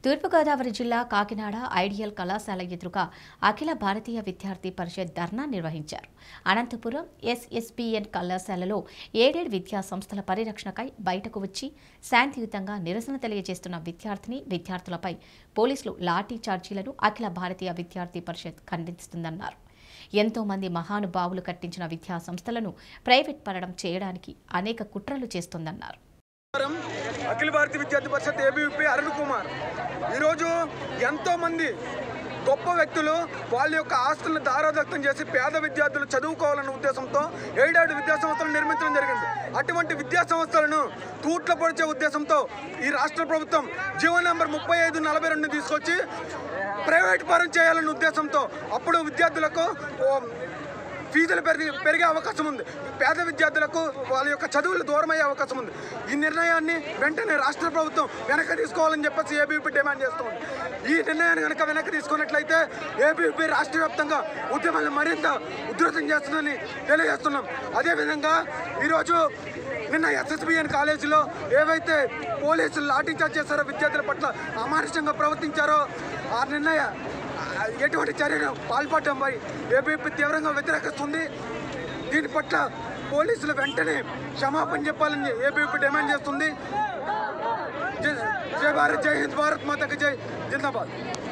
తూర్పుగోదావరి జిల్లా కాకినాడ ఐడియల్ కళాశాల ఎదురుగా అఖిల భారతీయ విద్యార్థి పరిషత్ ధర్నా నిర్వహించారు అనంతపురం ఎస్ఎస్పిఎన్ కళాశాలలో ఏడేడు విద్యా సంస్థల పరిరక్షణకై బయటకు వచ్చి శాంతియుతంగా నిరసన తెలియజేస్తున్న విద్యార్థిని విద్యార్థులపై పోలీసులు లాఠీ చార్జీలను అఖిల భారతీయ విద్యార్థి పరిషత్ ఖండిస్తుందన్నారు ఎంతో మంది మహానుభావులు కట్టించిన విద్యా సంస్థలను ప్రైవేట్ పరడం చేయడానికి అనేక కుట్రలు చేస్తోందన్నారు నమస్కారం. అఖిల భారతీయ విద్యార్థి పరిషత్ ఏబీవీపీ అరుణ్ కుమార్ ఈరోజు ఎంతో మంది గొప్ప వ్యక్తులు వాళ్ళ యొక్క ఆస్తులను దారాదత్తం చేసి పేద విద్యార్థులు చదువుకోవాలన్న ఉద్దేశంతో ఏడేడు విద్యా సంస్థలను నిర్మించడం జరిగింది అటువంటి విద్యా సంస్థలను తూట్ల పొడిచే ఉద్దేశంతో ఈ రాష్ట్ర ప్రభుత్వం జీవో నెంబర్ ముప్పై ఐదు నలభై రెండు తీసుకొచ్చి ప్రైవేట్ పరం చేయాలన్న ఉద్దేశంతో అప్పుడు విద్యార్థులకు ఓ ఫీజులు పెరిగి పెరిగే అవకాశం ఉంది పేద విద్యార్థులకు వాళ్ళ యొక్క చదువులు దూరమయ్యే అవకాశం ఉంది ఈ నిర్ణయాన్ని వెంటనే రాష్ట్ర ప్రభుత్వం వెనక్కి తీసుకోవాలని చెప్పేసి ఏబీపీ డిమాండ్ చేస్తుంది ఈ నిర్ణయాన్ని కనుక వెనక్కి తీసుకున్నట్లయితే ఏబీపీ రాష్ట్ర వ్యాప్తంగా ఉద్యమాలను మరింత ఉధృతం చేస్తుందని తెలియజేస్తున్నాం అదేవిధంగా ఈరోజు నిన్న ఎస్ఎస్బిఎన్ కాలేజీలో ఏవైతే పోలీసులు లాఠీచార్జ్ చేశారో విద్యార్థుల పట్ల అమానుషంగా ప్రవర్తించారో ఆ నిర్ణయ ఆ, ఎటువంటి చర్యను పాల్పడడంపై ఏబీపీ తీవ్రంగా వ్యతిరేకిస్తుంది దీని పట్ల పోలీసులు వెంటనే క్షమాపణ చెప్పాలని ఏబీపీ డిమాండ్ చేస్తుంది జై జై భారత్ జై హింద్ భారత్ మాతకి జై జిందాబాద్